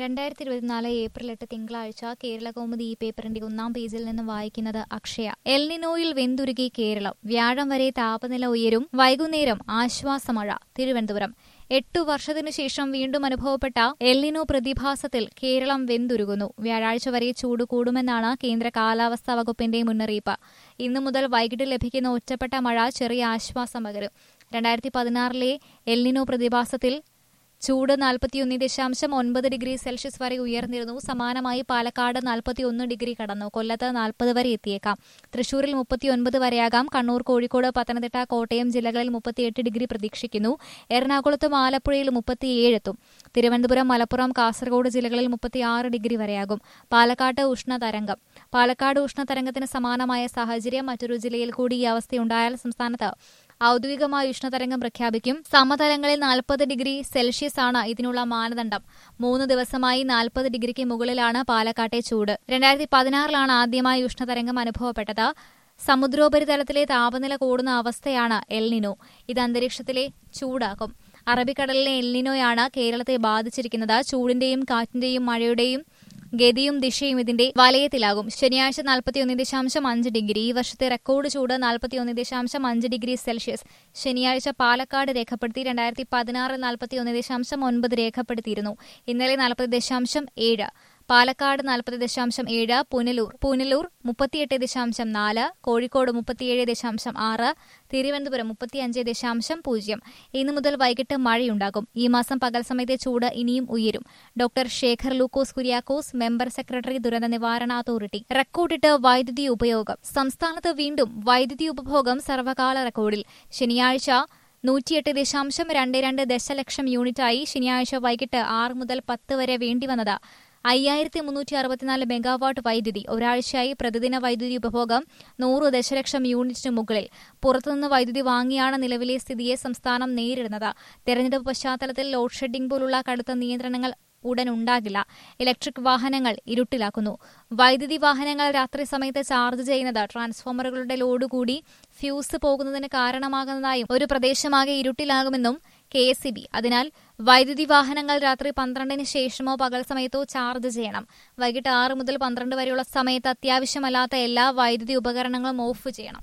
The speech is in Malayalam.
രണ്ടായിരത്തി ഇരുപത്തിനാല് ഏപ്രിൽ എട്ട് തിങ്കളാഴ്ച കേരള കൗമുദി ഈ പേപ്പറിന്റെ ഒന്നാം പേജിൽ നിന്ന് വായിക്കുന്നത് അക്ഷയ എൽനിനോയിൽ വെന്തുരുകി കേരളം വ്യാഴം വരെ താപനില ഉയരും വൈകുന്നേരം ആശ്വാസമഴ തിരുവനന്തപുരം എട്ടു വർഷത്തിനു ശേഷം വീണ്ടും അനുഭവപ്പെട്ട എൽനിനോ പ്രതിഭാസത്തിൽ കേരളം വെന്തുരുകുന്നു വ്യാഴാഴ്ച വരെ ചൂട് കൂടുമെന്നാണ് കേന്ദ്ര കാലാവസ്ഥാ വകുപ്പിന്റെ മുന്നറിയിപ്പ് ഇന്നു മുതൽ വൈകിട്ട് ലഭിക്കുന്ന ഒറ്റപ്പെട്ട മഴ ചെറിയ ആശ്വാസം പകരും രണ്ടായിരത്തി പതിനാറിലെ എൽനിനോ പ്രതിഭാസത്തിൽ ചൂട് നാൽപ്പത്തിയൊന്ന് ദശാംശം ഒൻപത് ഡിഗ്രി സെൽഷ്യസ് വരെ ഉയർന്നിരുന്നു സമാനമായി പാലക്കാട് നാൽപ്പത്തിയൊന്ന് ഡിഗ്രി കടന്നു കൊല്ലത്ത് നാൽപ്പത് വരെ എത്തിയേക്കാം തൃശൂരിൽ മുപ്പത്തിയൊൻപത് വരെയാകാം കണ്ണൂർ കോഴിക്കോട് പത്തനംതിട്ട കോട്ടയം ജില്ലകളിൽ മുപ്പത്തിയെട്ട് ഡിഗ്രി പ്രതീക്ഷിക്കുന്നു എറണാകുളത്തും ആലപ്പുഴയിൽ മുപ്പത്തിയേഴ് എത്തും തിരുവനന്തപുരം മലപ്പുറം കാസർഗോഡ് ജില്ലകളിൽ മുപ്പത്തിയാറ് ഡിഗ്രി വരെയാകും പാലക്കാട്ട് ഉഷ്ണതരംഗം പാലക്കാട് ഉഷ്ണതരംഗത്തിന് സമാനമായ സാഹചര്യം മറ്റൊരു ജില്ലയിൽ കൂടി ഈ അവസ്ഥയുണ്ടായാൽ സംസ്ഥാനത്ത് ഔദ്യോഗികമായി ഉഷ്ണതരംഗം പ്രഖ്യാപിക്കും സമതലങ്ങളിൽ നാൽപ്പത് ഡിഗ്രി സെൽഷ്യസ് ആണ് ഇതിനുള്ള മാനദണ്ഡം മൂന്ന് ദിവസമായി നാൽപ്പത് ഡിഗ്രിക്ക് മുകളിലാണ് പാലക്കാട്ടെ ചൂട് രണ്ടായിരത്തി പതിനാറിലാണ് ആദ്യമായി ഉഷ്ണതരംഗം അനുഭവപ്പെട്ടത് സമുദ്രോപരിതലത്തിലെ താപനില കൂടുന്ന അവസ്ഥയാണ് എൽനിനോ ഇത് അന്തരീക്ഷത്തിലെ ചൂടാക്കും അറബിക്കടലിലെ എൽനിനോയാണ് കേരളത്തെ ബാധിച്ചിരിക്കുന്നത് ചൂടിന്റെയും കാറ്റിന്റെയും മഴയുടെയും ഗതിയും ദിശയും ഇതിന്റെ വലയത്തിലാകും ശനിയാഴ്ച നാൽപ്പത്തിയൊന്ന് ദശാംശം അഞ്ച് ഡിഗ്രി ഈ വർഷത്തെ റെക്കോർഡ് ചൂട് നാൽപ്പത്തിയൊന്ന് ദശാംശം അഞ്ച് ഡിഗ്രി സെൽഷ്യസ് ശനിയാഴ്ച പാലക്കാട് രേഖപ്പെടുത്തി രണ്ടായിരത്തി പതിനാറിൽ നാൽപ്പത്തിയൊന്ന് ദശാംശം ഒൻപത് രേഖപ്പെടുത്തിയിരുന്നു ഇന്നലെ നാൽപ്പത് ദശാംശം ഏഴ് പാലക്കാട് നാൽപ്പത് ദശാംശം ഏഴ് പുനലൂർ പുനലൂർ മുപ്പത്തിയെട്ട് ദശാംശം നാല് കോഴിക്കോട് മുപ്പത്തിയേഴ് ദശാംശം ആറ് തിരുവനന്തപുരം മുപ്പത്തിയഞ്ച് ദശാംശം പൂജ്യം ഇന്നു മുതൽ വൈകിട്ട് മഴയുണ്ടാകും ഈ മാസം പകൽ സമയത്തെ ചൂട് ഇനിയും ഉയരും doctor Shekhar Lukose Kuriakose member secretary ദുരന്ത നിവാരണ അതോറിറ്റി റെക്കോർഡിട്ട് വൈദ്യുതി ഉപയോഗം സംസ്ഥാനത്ത് വീണ്ടും വൈദ്യുതി ഉപഭോഗം സർവകാല റെക്കോർഡിൽ ശനിയാഴ്ച നൂറ്റിയെട്ട് ദശാംശം രണ്ട് രണ്ട് ദശലക്ഷം യൂണിറ്റായി ശനിയാഴ്ച വൈകിട്ട് ആറ് മുതൽ പത്ത് വരെ വേണ്ടിവന്നത് അയ്യായിരത്തി മുന്നൂറ്റി അറുപത്തിനാല് മെഗാവാട്ട് വൈദ്യുതി ഒരാഴ്ചയായി പ്രതിദിന വൈദ്യുതി ഉപഭോഗം നൂറ് ദശലക്ഷം യൂണിറ്റിന് മുകളിൽ പുറത്തുനിന്ന് വൈദ്യുതി വാങ്ങിയാണ് നിലവിലെ സ്ഥിതിയെ സംസ്ഥാനം നേരിടുന്നത് തെരഞ്ഞെടുപ്പ് പശ്ചാത്തലത്തിൽ ലോഡ് ഷെഡിംഗ് പോലുള്ള കടുത്ത നിയന്ത്രണങ്ങൾ ഉടൻ ഉണ്ടാകില്ല ഇലക്ട്രിക് വാഹനങ്ങൾ ഇരുട്ടിലാക്കുന്നു വൈദ്യുതി വാഹനങ്ങൾ രാത്രി സമയത്ത് ചാർജ് ചെയ്യുന്നത് ട്രാൻസ്ഫോമറുകളുടെ ലോഡ് കൂടി ഫ്യൂസ് പോകുന്നതിന് കാരണമാകുന്നതായും ഒരു പ്രദേശമാകെ ഇരുട്ടിലാകുമെന്നും കെ എസ് ബി അതിനാൽ വൈദ്യുതി വാഹനങ്ങൾ രാത്രി പന്ത്രണ്ടിന് ശേഷമോ പകൽ സമയത്തോ ചാർജ് ചെയ്യണം വൈകിട്ട് ആറ് മുതൽ പന്ത്രണ്ട് വരെയുള്ള സമയത്ത് അത്യാവശ്യമല്ലാത്ത എല്ലാ വൈദ്യുതി ഉപകരണങ്ങളും ഓഫ് ചെയ്യണം